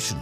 Vision.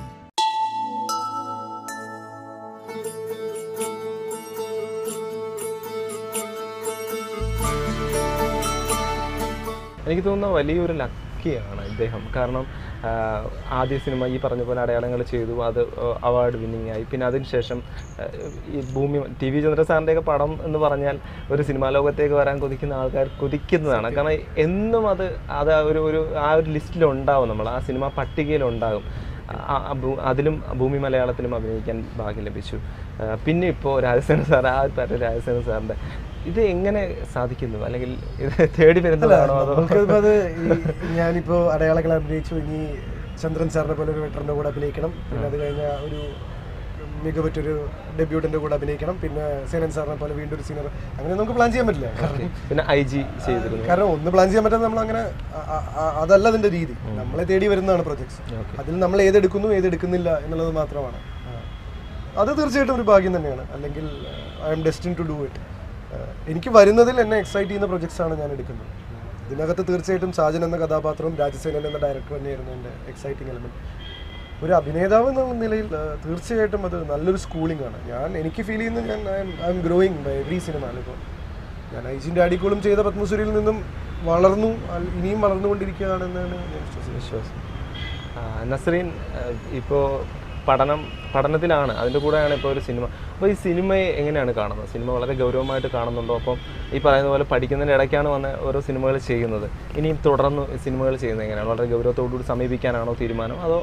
എനിക്ക് തോന്നുന്ന വലിയൊരു ലക്കിയാണ് ഇദ്ദേഹം കാരണം ആ, ആദ്യ സിനിമ ഈ പറഞ്ഞ പോലെ അടയാളങ്ങൾ ചെയ്തു അത് അവാർഡ് വിന്നിങ് ആയി പിന്നെ അതിനുശേഷം ആ, ഈ ഭൂമി ടി വി ചന്ദ്ര സാറിൻ്റെയൊക്കെ പടം എന്ന് പറഞ്ഞാൽ ഒരു സിനിമാ ലോകത്തേക്ക് വരാൻ കൊതിക്കുന്ന ആൾക്കാർ കൊതിക്കുന്നതാണ് കാരണം എന്നും അത് അത് ആ ഒരു ഒരു ആ ഒരു ലിസ്റ്റിൽ ഉണ്ടാവും നമ്മൾ ആ സിനിമ പട്ടികയിൽ ഉണ്ടാകും ആ- ആ ഭൂ- അതിലും ഭൂമി മലയാളത്തിലും അഭിനയിക്കാൻ ഭാഗ്യം ലഭിച്ചു ആ, പിന്നെ ഇപ്പോൾ രാജസേന സാർ ആ ഒരു തരം രാജസേന സാറിൻ്റെ ഇത് എങ്ങനെ സാധിക്കുന്നു അല്ലെങ്കിൽ ഇത് തേടി വരുന്നതാണോ അതോ നമുക്കിപ്പോ അത് ഈ ഞാനിപ്പോ അടയാളങ്ങൾ അഭിനയിച്ചു ഇനി ചന്ദ്രൻ സാറിനെ പോലെ ഒരു വെറ്ററിന്റെ കൂടെ അഭിനയിക്കണം പിന്നെ അത് കഴിഞ്ഞ ഒരു മികവുറ്റൊരു ഡെബ്യൂട്ടിന്റെ കൂടെ അഭിനയിക്കണം പിന്നെ സേനൻ സാറിനെ പോലെ വീണ്ടും ഒരു സീനിയർ അങ്ങനെ നമുക്ക് പ്ലാൻ ചെയ്യാൻ പറ്റില്ല കാരണം പിന്നെ ഐ ജി ചെയ്തിരുന്നു കാരണം ഒന്ന് പ്ലാൻ ചെയ്യാൻ പറ്റാതെ നമ്മൾ അങ്ങനെ അതല്ല അതിന്റെ രീതി നമ്മളെ തേടി വരുന്നതാണ് പ്രൊജക്ട്സ് അതിൽ നമ്മൾ ഏതെടുക്കുന്നു ഏതെടുക്കുന്നില്ല എന്നുള്ളത് മാത്രമാണ് അത് തീർച്ചയായിട്ടും ഒരു ഭാഗ്യം തന്നെയാണ് അല്ലെങ്കിൽ I am destined to do it എനിക്ക് വരുന്നതിൽ എന്നെ എക്സൈറ്റ് ചെയ്യുന്ന പ്രൊജക്ട്സ് ആണ് ഞാൻ എടുക്കുന്നത് ഇതിനകത്ത് തീർച്ചയായിട്ടും സാജൻ എന്ന കഥാപാത്രവും രാജസേനൻ എന്ന ഡയറക്ടർ തന്നെയായിരുന്നു എൻ്റെ എക്സൈറ്റിംഗ് എലമെന്റ് ഒരു അഭിനേതാവ് എന്നുള്ള നിലയിൽ ആ, തീർച്ചയായിട്ടും അത് നല്ലൊരു സ്കൂളിംഗ് ആണ് ഞാൻ എനിക്ക് ഫീൽ ചെയ്യുന്നത് ഞാൻ I am growing by every cinema ഇപ്പോൾ ഞാൻ ഐജിൻ്റെ അടിക്കോളും ചെയ്ത പത്മസൂരിയിൽ നിന്നും വളർന്നു അൽ- ഇനിയും വളർന്നുകൊണ്ടിരിക്കുകയാണെന്നാണ് ഞാൻ വിശ്വസിക്കുന്നത് വിശ്വാസം ആ, നസ്രീൻ ഇപ്പോൾ പഠനം പഠനത്തിലാണ് അതിൻ്റെ കൂടെയാണ് ഇപ്പോൾ ഒരു സിനിമ അപ്പോൾ ഈ സിനിമയെ എങ്ങനെയാണ് കാണുന്നത് സിനിമ വളരെ ഗൗരവമായിട്ട് കാണുന്നുണ്ടോ അപ്പം ഈ പറയുന്ന പോലെ പഠിക്കുന്നതിൻ്റെ ഇടയ്ക്കാണ് വന്ന് ഓരോ സിനിമകൾ ചെയ്യുന്നത് ഇനിയും തുടർന്ന് സിനിമകൾ ചെയ്യുന്നത് എങ്ങനെയാണ് വളരെ ഗൗരവത്തോടുകൂടി സമീപിക്കാനാണോ തീരുമാനം അതോ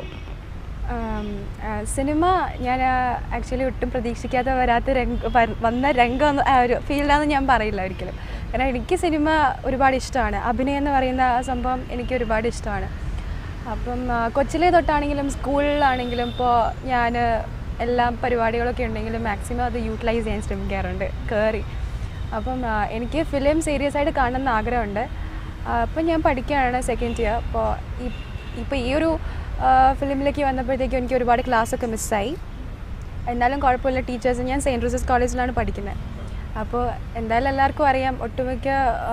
ആം, ആ, സിനിമ ഞാൻ ആക്ച്വലി ഒട്ടും പ്രതീക്ഷിക്കാതെ വരാത്ത രംഗ വ- വന്ന രംഗം എന്ന്- ആ, ഒരു ഫീൽഡാന്ന് ഞാൻ പറയില്ല ഒരിക്കലും കാരണം എനിക്ക് സിനിമ ഒരുപാട് ഇഷ്ടമാണ് അഭിനയം എന്ന് പറയുന്ന ആ സംഭവം എനിക്ക് ഒരുപാട് ഇഷ്ടമാണ് അപ്പം ആ, കൊച്ചിലേ തൊട്ടാണെങ്കിലും സ്കൂളിലാണെങ്കിലും ഇപ്പോൾ ഞാൻ എല്ലാ പരിപാടികളൊക്കെ ഉണ്ടെങ്കിലും മാക്സിമം അത് യൂട്ടിലൈസ് ചെയ്യാൻ ശ്രമിക്കാറുണ്ട് കയറി അപ്പം ആ, എനിക്ക് ഫിലിം സീരിയസ് ആയിട്ട് കാണണമെന്ന് ആഗ്രഹമുണ്ട് ആ, അപ്പം ഞാൻ പഠിക്കുകയാണ് സെക്കൻഡ് ഇയർ അപ്പോൾ ഈ ഇപ്പോൾ ഈ ഒരു ഫിലിമിലേക്ക് വന്നപ്പോഴത്തേക്കും എനിക്ക് ഒരുപാട് ക്ലാസ്സൊക്കെ മിസ്സായി എന്നാലും കുഴപ്പമില്ല ടീച്ചേഴ്സ് ഞാൻ സെയിൻറ്റ് ജോസഫ് കോളേജിലാണ് പഠിക്കുന്നത് അപ്പോൾ എന്തായാലും എല്ലാവർക്കും അറിയാം ഒട്ടുമിക്ക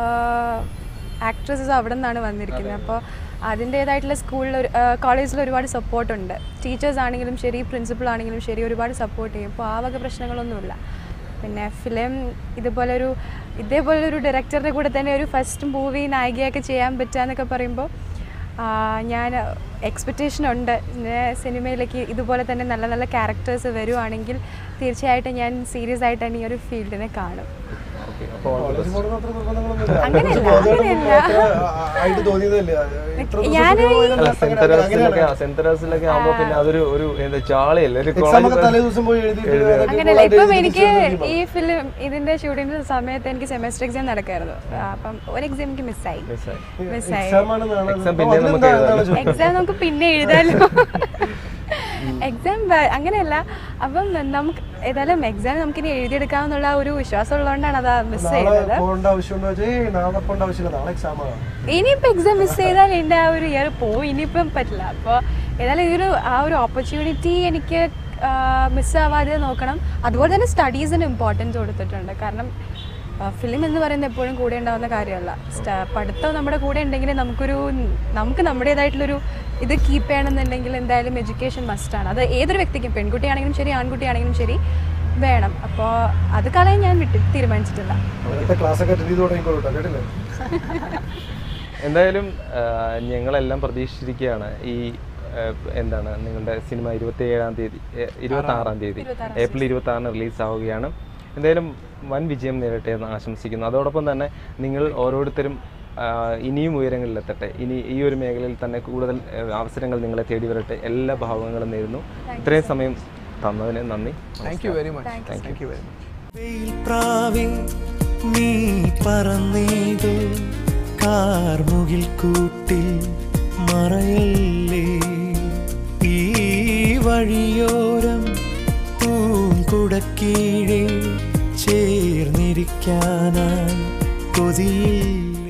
ആക്ട്രസസ് അവിടെ നിന്നാണ് വന്നിരിക്കുന്നത് അപ്പോൾ അതിൻ്റേതായിട്ടുള്ള സ്കൂളിൽ ഒരു കോളേജിൽ ഒരുപാട് സപ്പോർട്ടുണ്ട് ടീച്ചേഴ്സ് ആണെങ്കിലും ശരി പ്രിൻസിപ്പൾ ആണെങ്കിലും ശരി ഒരുപാട് സപ്പോർട്ട് ചെയ്യും അപ്പോൾ ആ വക പ്രശ്നങ്ങളൊന്നുമില്ല പിന്നെ ഫിലിം ഇതുപോലൊരു ഇതേപോലൊരു ഡയറക്ടറുടെ കൂടെ തന്നെ ഒരു ഫസ്റ്റ് മൂവി നായികയൊക്കെ ചെയ്യാൻ പറ്റുക എന്നൊക്കെ പറയുമ്പോൾ ആ, ഞാൻ എക്സ്പെക്റ്റേഷൻ ഉണ്ട് ഇങ്ങനെ സിനിമയിലേക്ക് ഇതുപോലെ തന്നെ നല്ല നല്ല ക്യാരക്ടേഴ്സ് വരുവാണെങ്കിൽ തീർച്ചയായിട്ടും ഞാൻ സീരിയസ് ആയിട്ട് തന്നെ ഈ ഒരു ഫീൽഡിനെ കാണും ഓക്കെ അപ്പോൾ കോളേജ് പോകണം അത്ര നിർബന്ധങ്ങളൊന്നുമില്ല. അങ്ങനെയല്ല, കുറച്ച് ബോധമായിട്ട് അങ്ങനെയല്ല. മാത്രമേ, ആ, ആ, ആയിട്ട് തോന്നിയതല്ലേ ഇത്ര ദിവസം ഞാന് കൂടി പോയത് അല്ല അങ്ങനെ- സെന്റ് അങ്ങനെയാണ്. തെരേസിലൊക്കെ സെന്റ് തെരേസിലൊക്കെ ആകുമ്പോൾ പിന്നെ അതൊരു ഒരു എന്താ ജാളിയല്ലേ ഒരു എക്സാം ഒക്കെ കോളേജ് തലേ ദിവസം പോയി എഴുതിയിട്ട് അതൊക്കെ അങ്ങനെയല്ല full ആയിട്ട് ഇപ്പം എഴുതി എനിക്ക് തിരിച്ച് ഈ ഫിലിം ഇതിന്റെ ഷൂട്ടിങ്ങിന്റെ സമയത്ത് എനിക്ക് സെമസ്റ്റർ എക്സാം നടക്കായിരുന്നു അപ്പം ഒരു എക്സാം എനിക്ക് മിസ്സായി മിസ്സായി മിസ്സായി exam ആണ് നാളെ. Exam അപ്പോൾ പിന്നെ നമുക്ക് അതിലെന്താ- എഴുതാം. എന്താണ് ചോദിച്ചത്? എക്സാം നമുക്ക് പിന്നെ എഴുതാലോ എക്സാം അങ്ങനെയല്ല അപ്പം നമുക്ക് ഏതായാലും എക്സാം നമുക്കിനി എഴുതിയെടുക്കാമെന്നുള്ള ഒരു വിശ്വാസം ഉള്ളതുകൊണ്ടാണ് അത് മിസ് നാളെ ചെയ്തത് പോകേണ്ട ആവശ്യമുണ്ടോ ചോദിച്ചാൽ ഏയ് നാളെ പോകേണ്ട ആവശ്യമില്ല നാളെ എക്സാം ആണ് ഇനിയിപ്പോൾ എക്സാം മിസ് ചെയ്താൽ എൻ്റെ ആ ഒരു ഇയർ പോവും ഇനിയിപ്പം പറ്റില്ല അപ്പോൾ ഏതായാലും ഈ ഒരു ആ ഒരു ഓപ്പർച്യൂണിറ്റി എനിക്ക് മിസ്സാവാതെ നോക്കണം അതുപോലെ തന്നെ സ്റ്റഡീസിന് ഇമ്പോർട്ടൻസ് കൊടുത്തിട്ടുണ്ട് കാരണം ഫിലിം എന്ന് പറയുന്നത് എപ്പോഴും കൂടെ ഉണ്ടാവുന്ന കാര്യമല്ല സ്റ്റ- പഠിത്തം നമ്മുടെ കൂടെ ഉണ്ടെങ്കിൽ നമുക്കൊരു നമുക്ക് നമ്മുടേതായിട്ടുള്ളൊരു ഇത് കീപ്പ് ചെയ്യണമെന്നുണ്ടെങ്കിൽ എന്തായാലും എഡ്യൂക്കേഷൻ മസ്റ്റാണ് അത് ഏതൊരു വ്യക്തിക്കും പെൺകുട്ടിയാണെങ്കിലും ശരി ആൺകുട്ടിയാണെങ്കിലും ശരി വേണം അപ്പോൾ അത് കളയാൻ ഞാൻ വിട്ട് തീരുമാനിച്ചിട്ടില്ല അടുത്ത ക്ലാസ് ഒക്കെ അറ്റൻഡ് ചെയ്ത് തുടങ്ങിക്കോളൂ കേട്ടോ കേട്ടില്ലേ എന്തായാലും ആ, ഞങ്ങളെല്ലാം പ്രതീക്ഷിച്ചിരിക്കുകയാണ് ഈ ആ, എന്താണ് നിങ്ങളുടെ സിനിമ ഇരുപത്തി ഏഴാം തീയതി ഇരുപത്തി ആറാം തീയതി ഏപ്രിൽ ഇരുപത്തി ആറിന് റിലീസ് ആവുകയാണ് എന്തായാലും വൻ വിജയം നേരട്ടെ എന്ന് ആശംസിക്കുന്നു അതോടൊപ്പം തന്നെ നിങ്ങൾ ഓരോരുത്തരും ആ, ഇനിയും ഉയരങ്ങളിലെത്തട്ടെ ഇനി ഈ ഒരു മേഖലയിൽ തന്നെ കൂടുതൽ ആ, അവസരങ്ങൾ നിങ്ങളെ തേടി വരട്ടെ എല്ലാ ഭാവങ്ങളും നേരുന്നു ഇത്രയും സമയം തന്നതിന് നന്ദി thank you very much thank you very much വെയിൽ പ്രാവേ നീ പറന്നേതോ കാർമുകിൽ കൂട്ടിൽ മറയല്ലേ ഈ വഴിയോരം പൂങ്കുടക്കീഴെ ചേർന്നിരിക്കാനായി കൊതിയിൽ